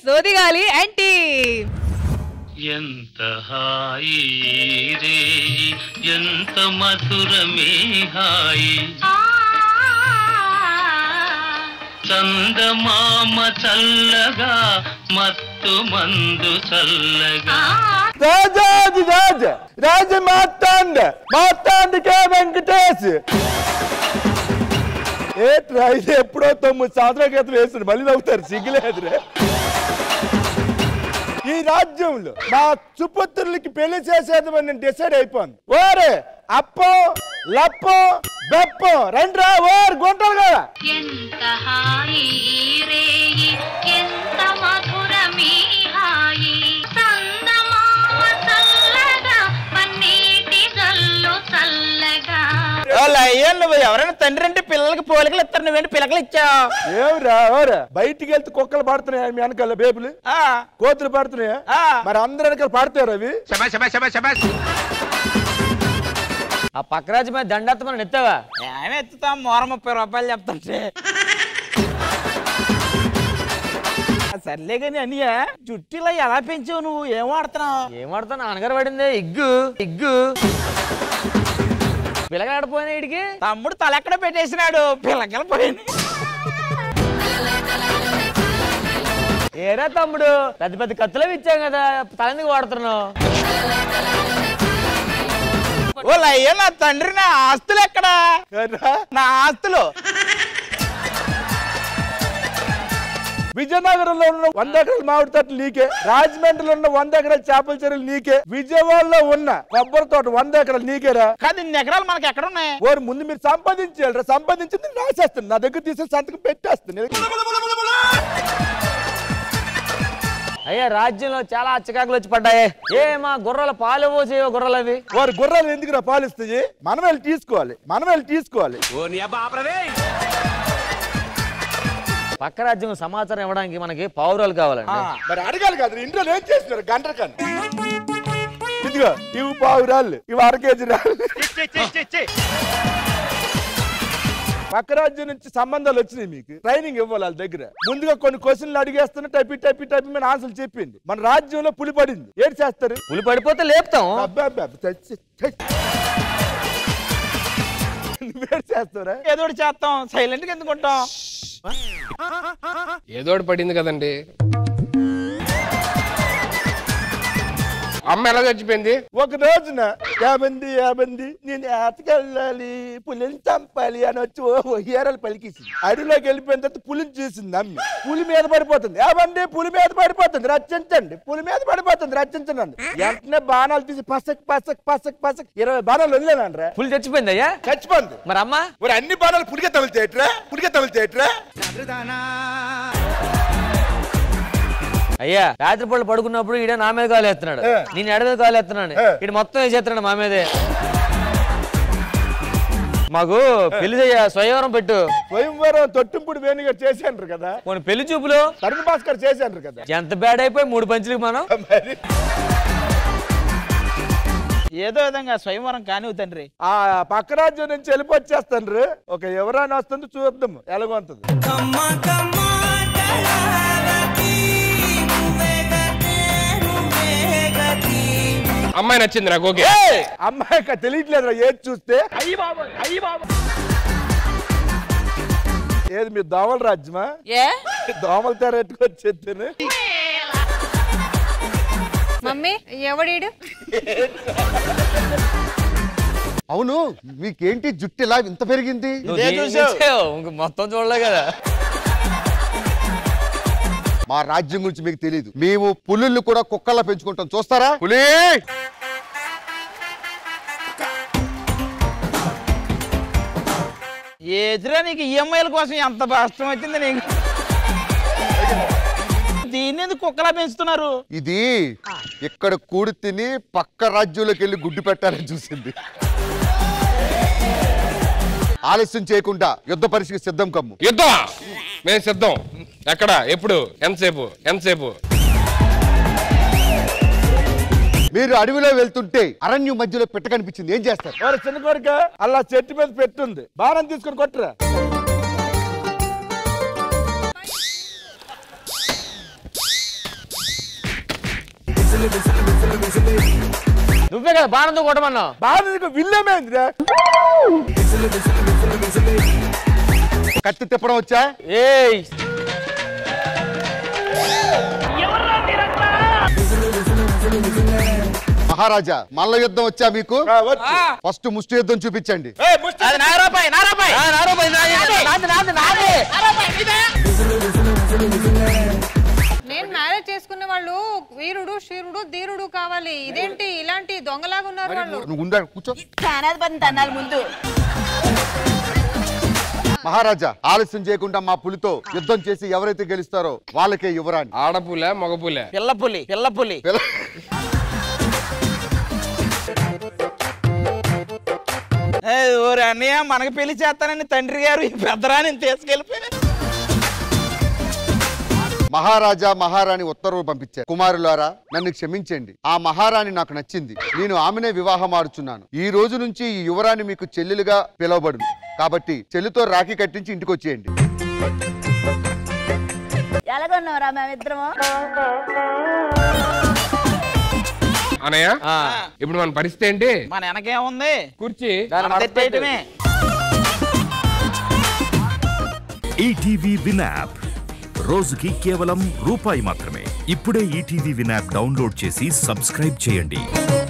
సోదిగాలి anti ఎంత హాయి రే ఎంత మధురమే హాయి చందమామ చల్లగా మత్తు మందు చల్లగా రాజాది రాజ రాజ మాట్లాండ మాట్లాండకే వెంకటేష్ ఏట్రా ఇది ఎప్పుడో తొమ్మిది సంవత్సరాల క్రితం వేస్తుంది మళ్ళీ నవ్వుతారు సిగ్గులేదురే ఈ రాజ్యంలో మా సుపుత్రులకి పెళ్లి చేసేదని నేను డిసైడ్ అయిపోయింది ఓరే అప్పం లప్పం బెప్పం రండిరా ఓరు గుంటలు కదా ఎంత హాయి రేయి ఎంత మధురమీ హాయి చందమామ చల్లగా పన్నీటి జల్లు చల్లగా అయ్యా నువ్వు ఎవరైనా తండ్రి అంటే పిల్లలకి పోలికలు ఇస్తారు నువ్వేంటి పిల్లకలు ఇచ్చావు ఏమిరా ఓరా బయటికి వెళ్తే కుక్కలు పడుతున్నాయా మీ వెనకాల బేబులు ఆ, కోతులు పడుతున్నాయా ఆ. మరి అందరి వెనకాల పడతారు అవి ఆ పక్క రాజు మీద దండెత్తమని ఎత్తావా ఏమి ఎత్తుతాం మూర ముప్పై రూపాయలు చెప్తుంటే సర్లే కానీ అనియా జుట్టిలా ఎలా పెంచావు నువ్వు ఏం వాడుతున్నావు ఏం వాడతా నాన్నగారు పడింది ఇగ్గు ఇగ్గు పిల్లగాడిపోయినా ఇడికి తమ్ముడు తలెక్కడ పెట్టేసినాడు పిల్లకలు పోయింది ఏరా తమ్ముడు పెద్ద పెద్ద కత్తులు ఇచ్చాం కదా తలెందుకు వాడుతున్నావు ఓ అయ్యా నా తండ్రి నా ఆస్తులు ఎక్కడా ఏరా? నా ఆస్తులు విజయనగరంలో ఉన్న వంద ఎకరాల మామిడి తోటలు నీకే రాజమండ్రిలో ఉన్న వంద ఎకరాల చేపల చెరువులు నీకే విజయవాడలో ఉన్న కొబ్బరి తోట వంద ఎకరాలు నీకేరా కాదు ఇన్ని ఎకరాలు మనకి ఎక్కడ ఉన్నాయి ఓరు ముందు మీరు సంపాదించాలి సంపాదించింది నేను రాసేస్తాను నా దగ్గర తీసుకుని సంతకం పెట్టేస్తాను అయ్యా రాజ్యంలో చాలా అచ్చకాకులు వచ్చి పడ్డాయి ఏ మా గుర్రాల పాలు పోసేవో గుర్రాలు అవి వారు గుర్రాలు ఎందుకు పాలిస్తాయి మనం వెళ్ళి తీసుకోవాలి మనం వెళ్ళి తీసుకోవాలి పక్క రాజ్యం సమాచారం ఇవ్వడానికి మనకి పావురాలు కావాలండి మరి అడగాలి కదా ఇంట్లో ఏం చేస్తున్నారు గంట కానీ ఇదిగో ఇవి పావు రాళ్ళు ఇవి అర కేజీ రాళ్ళు పక్క రాజ్యం నుంచి సంబంధాలు వచ్చినాయి మీకు ట్రైనింగ్ ఇవ్వాలి వాళ్ళ దగ్గర ముందుగా కొన్ని క్వశ్చన్లు అడిగేస్తున్నా టైపి టైపి టైపి మన ఆన్సర్లు చెప్పింది మన రాజ్యంలో పులి పడింది ఏడు చేస్తారు పులి పడిపోతే లేపుతాం అబ్బా అబ్బా అబ్బా, చచ్చి, చచ్చి. నువ్వేడు చేస్తారా ఏదో ఒకటి చేస్తాం సైలెంట్ గా ఎందుకుంటాం ఏదో ఒకటి పడింది కదండి అమ్మ ఎలా చచ్చిపోయింది ఒక రోజున యాబంది యాబంది నేను ఆటకెళ్ళాలి పులిని చంపాలి అని వచ్చి ఓ హీరాలు పలికేసింది అడవిలోకి వెళ్ళిపోయిన తర్వాత పులిని చూసింది అమ్మి పులి మీద పడిపోతుంది యాబండి పులి మీద పడిపోతుంది రచించండి పులి మీద పడిపోతుంది రచించండి అంది. వెంటనే బాణాలు తీసి పసక్ పసక్ పసక్ పసక్ ఇరవై బాణాలు వదిలేనండ్రా పులి చచ్చిపోయింది అయ్యా చచ్చిపోంది మరి అమ్మ మరి అన్ని బాణాలు పులిగే తమిలితేట్రా పులిగే తమిలితేట్రా అయ్యా రాత్రి పూట పడుకున్నప్పుడు ఈడ నా మీద కాలు ఎత్తున్నాడు ఏ. నేను ఎడ మీద కాలు ఎత్తున్నాడు ఏ. ఇటు మొత్తం వేసేస్తున్నాడు మా మీదే మాకు పెళ్లి చేయ స్వయంవరం పెట్టు స్వయంవరం తొట్టింపుడు వేణుగారు చేశాండ్రు కదా కొన్ని పెళ్లి చూపులు తరుణ్ భాస్కర్ చేశాండ్రు కదా ఎంత బ్యాడ్ అయిపోయి మూడు పంచులకి మనం మరి ఏదో విధంగా స్వయంవరం కానివ్వు తండ్రి ఆ పక్క రాజ్యం నుంచి వెళ్ళిపోచ్చేస్తాండ్రు ఒక ఎవరైనా వస్తుంది చూద్దాం ఎలాగొంటుంది అమ్మాయి నచ్చింది నాకు ఓకే అమ్మాయి తెలియట్లేదు ఏది చూస్తే ఏది మీ దోమల రాజ్యమా ఏ దోమల తెర ఎట్టుకొచ్చేస్తాను మమ్మీ ఎవడీడు అవును మీకేంటి జుట్టు ఇలా ఇంత పెరిగింది నువ్వు ఇదే దీన్ని చూసావు. చూసావు. ఇంక మొత్తం చూడలే కదా మా రాజ్యం గురించి మీకు తెలియదు మేము పులుల్ని కూడా కుక్కల్లా పెంచుకుంటాం చూస్తారా పులి ఏదిరా నీకు ఈఎంఐల కోసం ఎంత కష్టం వచ్చింది నీకు దీన్ని ఎందుకు కుక్కలా పెంచుతున్నారు ఇది ఇక్కడ కూడి తిని పక్క రాజ్యంలోకి వెళ్ళి గుడ్డు పెట్టాలని చూసింది ఆలస్యం చేయకుండా యుద్ధ పరీక్షకి సిద్ధం కమ్ము యుద్ధం మేము సిద్ధం ఎక్కడ ఎప్పుడు ఎంతసేపు ఎంతసేపు మీరు అడవిలో వెళ్తుంటే అరణ్యం మధ్యలో పెట్ట కనిపించింది ఏం చేస్తారు వారు చిన్న కొడుక అలా చెట్టు మీద పెట్టుంది బాణం తీసుకొని కొట్టరా నువ్వే కదా బాణంతో కొట్టమన్నావు బాగా నీకు విల్లమేంద్రా కత్తి తిప్పడం వచ్చా ఏయ్ మహారాజా మల్ల యుద్ధం వచ్చా మీకు ఆ, వచ్చు. ఫస్ట్ ముష్టి యుద్ధం చూపించండి ఏయ్, ముష్టి అది నా రూపాయి నా రూపాయి నాది నాది నాది నేను మ్యారేజ్ చేసుకున్న వాళ్ళు వీరుడు శీరుడు ధీరుడు కావాలి ఇదేంటి ఇలాంటి దొంగలాగా ఉన్నారు వాళ్ళు నువ్వు ఉండా కూర్చో చానాది తన్నాలి ముందు మహారాజా ఆలస్యం చేయకుండా మా పులితో యుద్ధం చేసి ఎవరైతే గెలుస్తారో వాళ్ళకే యువరాణి ఆడపులే మగపులే పిల్ల పులి పిల్ల పులి పిల్ల- ఏ, ఓరి అన్నయ్య మనకి పెళ్లి చేస్తానని తండ్రి గారు ఈ పెద్దరాని తీసుకెళ్ళిపోయి మహారాజా మహారాణి ఉత్తర్వులు పంపించారు కుమారులారా నన్ను క్షమించండి ఆ మహారాణి నాకు నచ్చింది నేను ఆమెనే వివాహం ఆడుచున్నాను ఈ రోజు నుంచి ఈ యువరాణి మీకు చెల్లెలుగా పిలువబడును కాబట్టి చెల్లితో రాఖీ కట్టించి ఇంటికి వచ్చేయండి ఎలాగొన్నావురా మేమిద్దరము అనయ్య ఇప్పుడు మన పరిస్థితి ఏంటి మన వెనకేముంది కుర్చీ దాన్ని మడతపెట్టు. తెట్టేయటమే ఈటీవీ విన్ యాప్ రోజుకి కేవలం రూపాయి మాత్రమే ఇప్పుడే ఈటీవీ విన్ యాప్ డౌన్లోడ్ చేసి సబ్స్క్రైబ్ చేయండి